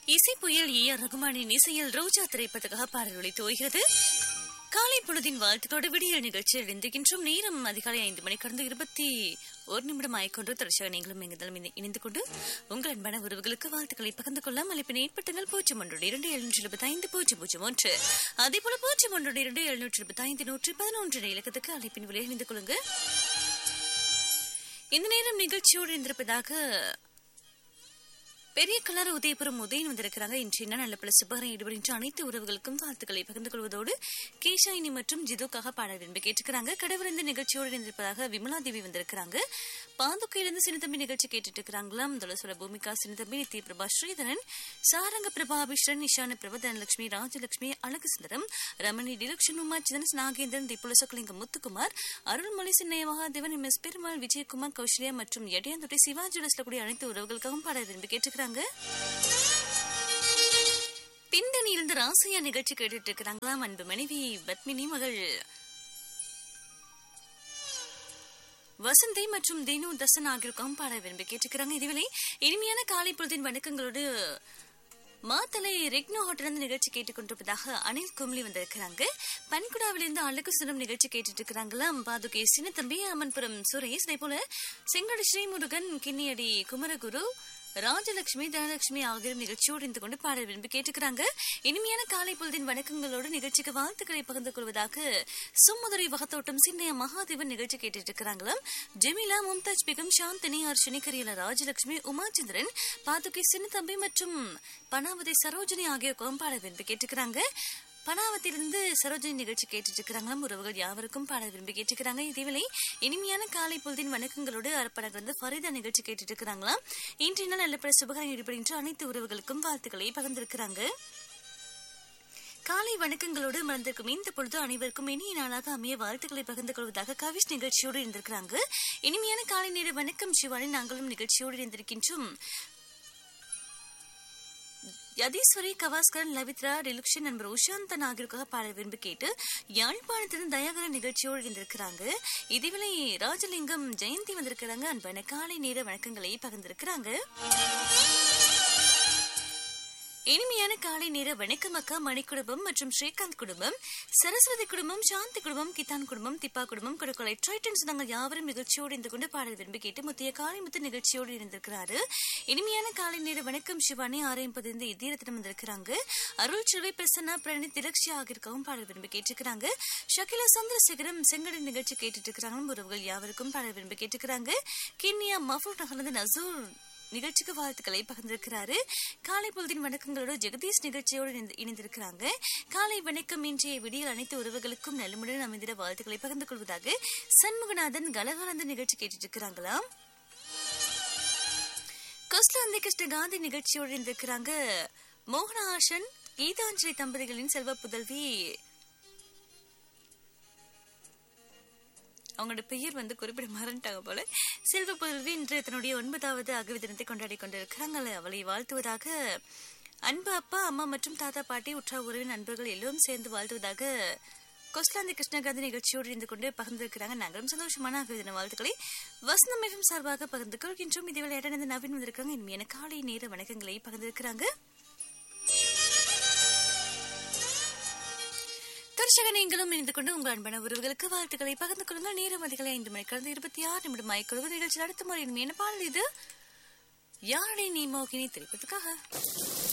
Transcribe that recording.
இசை புயல் A R ரகுமானின் இசையில் ரோஜா திரைப்படத்துக்காக பாடல் ஒளித்து வருகிறது காலை பொழுதின் வாழ்த்துக்களோடு விடியல் நிகழ்ச்சியில் இணைந்திருக்கின்றோம் நேரம் அதிகாலை ஐந்து மணி கடந்து இருபத்தி ஒரு நிமிடம் ஆய்கொண்டு தொடர்ச்சியாக நீங்களும் எங்களும் இணை- இணைந்து கொண்டு உங்கள் அன்பான உறவுகளுக்கு வாழ்த்துக்களை பகிர்ந்து கொள்ளலாம் அழைப்பினை ஏற்பட்டுங்கள் பூஜ்ஜியம் ஒன்று இரண்டு எழுநூற்றி எழுபத்தி ஐந்து பூஜ்ஜியம் பூஜ்ஜியம் ஒன்று அதே போல பூஜ்ஜியம் ஒன்று இரண்டு எழுநூற்றி எழுபத்தி ஐந்து நூற்றி பதினொன்று இலக்கத்துக்கு அழைப்பின் விலை இணைந்து கொள்ளுங்க இந்த நேரம் நிகழ்ச்சியோடு இருந்திருப்பதாக பெரிய கலர் உதயபுரம் உதயன் வந்திருக்கிறாங்க இன்று என்ன நல்ல பல சுபகரம் ஈடுபடுகின்ற அனைத்து உறவுகளுக்கும் வாழ்த்துக்களை பகிர்ந்து கொள்வதோடு கேஷாயினி மற்றும் ஜிதுக்காக பாட விரும்பி கேட்டுக்கிறாங்க கடவுள் இந்த நிகழ்ச்சியோடு இருந்திருப்பதாக விமலா தேவி வந்திருக்கிறாங்க பாதுகையிலிருந்து சின்னத்தம்பி நிகழ்ச்சி கேட்டுட்டு இருக்கிறாங்களாம் துளசுர பூமிகா சின்னத்தம்பி நித்ய பிரபா ஸ்ரீதரன் சாரங்க பிரபா அபிஷ்ரன் நிஷான பிரபா தனலட்சுமி ராஜலட்சுமி அழகு சுந்தரம் ரமணி டிலக்ஷன் உமா சிதன் நாகேந்திரன் திப்புல சொக்கலிங்கம் முத்துக்குமார் அருள்மொழி சின்னைய மகாதேவன் எம் எஸ் பெருமாள் விஜயகுமார் கௌசல்யா மற்றும் எடையாந்தொட்டி சிவாஜி ஜுவல்ஸ்ல கூடிய அனைத்து உறவுகளுக்காகவும் பாட விரும்பி கேட்டுக்கிறாங்க பின்னணியிலிருந்து ராசையா நிகழ்ச்சி கேட்டுட்டு இருக்கிறாங்களாம் அன்பு மனைவி பத்மினி மகள் வசந்தை மற்றும் தேனு தசன் ஆகியோருக்கும் பாட விரும்பி கேட்டுக்கிறாங்க இதுவேளை இனிமையான காலை பொழுதின் வணக்கங்களோடு மாத்தலை ரெக்னோ ஹோட்டல் நிகழ்ச்சி கேட்டுக்கொண்டிருப்பதாக அனில் கும்லி வந்திருக்கிறாங்க பன்குடாவிலிருந்து அழகு சுரம் நிகழ்ச்சி கேட்டுட்டு இருக்கிறாங்களாம் பாதுகே சின்னத்தம்பி அமன்புரம் சுரேஷ் அதே போல செங்கோடு ஸ்ரீமுருகன் கிண்ணியடி குமரகுரு ராஜலட்சுமி தனலட்சுமி ஆகியோரும் நிகழ்ச்சியோடு இருந்து கொண்டு பாடல் விரும்பி கேட்டுக்கிறாங்க இனிமையான காலை பொழுதின் வணக்கங்களோடு நிகழ்ச்சிக்கு வாழ்த்துக்களை பகிர்ந்து கொள்வதாக சும்மதுரை வகத்தோட்டம் சின்னைய மகாதேவன் நிகழ்ச்சி கேட்டுட்டு இருக்கிறாங்களாம் ஜெமிலா மும்தாஜ் பேகம் சாந்தினி அர்ஷினி கரியல ராஜலட்சுமி உமாச்சந்திரன் பாதுகை சின்னத்தம்பி மற்றும் பனாவதி சரோஜினி ஆகியோருக்கும் பாட விரும்பி கேட்டுக்கிறாங்க பனாவத்திலிருந்து சரோஜினி நிகழ்ச்சி கேட்டுட்டு இருக்கிறாங்களாம் உறவுகள் யாவருக்கும் பாட விரும்பி கேட்டுக்கிறாங்க இதேவேளை இனிமையான காலை பொழுதின் வணக்கங்களோடு அறப்படங்கள் வந்து ஃபரிதா நிகழ்ச்சி கேட்டுட்டு இருக்கிறாங்களாம் இன்றைய நாள் நல்லபட சுபகாரம் ஈடுபடுகின்ற அனைத்து உறவுகளுக்கும் வாழ்த்துக்களை பகிர்ந்திருக்கிறாங்க காலை வணக்கங்களோடு மறந்திருக்கும் இந்த பொழுது அனைவருக்கும் இனிய நாளாக அமைய வாழ்த்துக்களை பகிர்ந்து கொள்வதாக கவிஷ் நிகழ்ச்சியோடு இருந்திருக்கிறாங்க இனிமையான காலை நேர வணக்கம் சிவானி நாங்களும் நிகழ்ச்சியோடு இருந்திருக்கின்றோம் யதீஸ்வரி கவாஸ்கர் லவித்ரா டிலுக்ஷன் நண்பர் உஷாந்தன் ஆகியோருக்காக பாட விரும்பி கேட்டு யாழ்ப்பாணத்திலிருந்து தயாகர நிகழ்ச்சியோடு இருந்திருக்கிறாங்க இதுவேளை ராஜலிங்கம் ஜெயந்தி வந்திருக்கிறாங்க அன்பான காலை நேர வணக்கங்களை பகிர்ந்திருக்கிறாங்க இனிமையான காலை நேர வணக்கம் அக்கா மணி குடும்பம் மற்றும் ஸ்ரீகாந்த் குடும்பம் சரஸ்வதி குடும்பம் சாந்தி குடும்பம் கித்தான் குடும்பம் திப்பா குடும்பம் கொடுக்கலை ட்ரைட்டன்ஸ் நாங்கள் யாவரும் நிகழ்ச்சியோடு இருந்து கொண்டு பாடல் விரும்பி கேட்டு முத்திய காலை முத்து நிகழ்ச்சியோடு இருந்திருக்கிறாரு இனிமையான காலை நேர வணக்கம் சிவானி ஆரையும் பதிந்து இதீரத்தினம் வந்திருக்கிறாங்க அருள் செல்வி பிரசன்னா பிரணி திலக்ஷி ஆகியிருக்கவும் பாடல் விரும்பி கேட்டுக்கிறாங்க ஷகிலா சந்திரசேகரம் செங்கடன் நிகழ்ச்சி கேட்டுட்டு இருக்கிறாங்க உறவுகள் யாவருக்கும் பாடல் விரும்பி கேட்டுக்கிறாங்க கிண்ணியா மஃபூட் நகர்ந்து நசூர் நிகழ்ச்சிக்கு வாழ்த்துக்களை பகிர்ந்திருக்கிறாரு காலை பொழுதின் வணக்கங்களோடு ஜெகதீஷ் நிகழ்ச்சியோடு இணைந்து- இணைந்திருக்கிறாங்க காலை வணக்கம் இன்றைய விடியல் அனைத்து உறவுகளுக்கும் நலமுடன் அமைந்திட வாழ்த்துக்களை பகிர்ந்து கொள்வதாக சண்முகநாதன் கலகானந்த நிகழ்ச்சி கேட்டுட்டு இருக்கிறாங்களாம் கொஸ்லாந்தி கிருஷ்ண காந்தி நிகழ்ச்சியோடு இருந்திருக்கிறாங்க மோகன ஆஷன் கீதாஞ்சலி தம்பதிகளின் செல்வ புதல்வி அவங்களோட பெயர் வந்து குறிப்பிட மறந்துட்டாங்க போல செல்வ புதல்வி இன்று தன்னுடைய ஒன்பதாவது அகவி தினத்தை கொண்டாடி கொண்டிருக்கிறாங்க அவளை வாழ்த்துவதாக அன்பு அப்பா அம்மா மற்றும் தாத்தா பாட்டி உற்றார் உறவின் நண்பர்கள் எல்லோரும் சேர்ந்து வாழ்த்துவதாக கொஸ்லாந்தி கிருஷ்ணகாந்தி நிகழ்ச்சியோடு இருந்து கொண்டு பகிர்ந்திருக்கிறாங்க நாங்களும் சந்தோஷமான அகவி தின வாழ்த்துக்களை வசந்தம் மிகவும் சார்பாக பகிர்ந்து கொள்கின்றோம் இதுவரை இடம் நவீன் வந்திருக்காங்க இனிமையான காலை நேர வணக்கங்களை பகிர்ந்திருக்கிறாங்க தொடர்ச்சியாக நீங்களும் இணைந்து கொண்டு உங்கள் அன்பான உறவுகளுக்கு வாழ்த்துக்களை பகிர்ந்து கொள்ளுங்கள் நேரம் அதிகாலை ஐந்து மணி கடந்து இருபத்தி ஆறு நிமிடம் ஆய்க்கொள்வது நிகழ்ச்சியில் அடுத்த முறை என்ன பாடல் இது யாருடைய நீ மோகினி திரைப்பதற்காக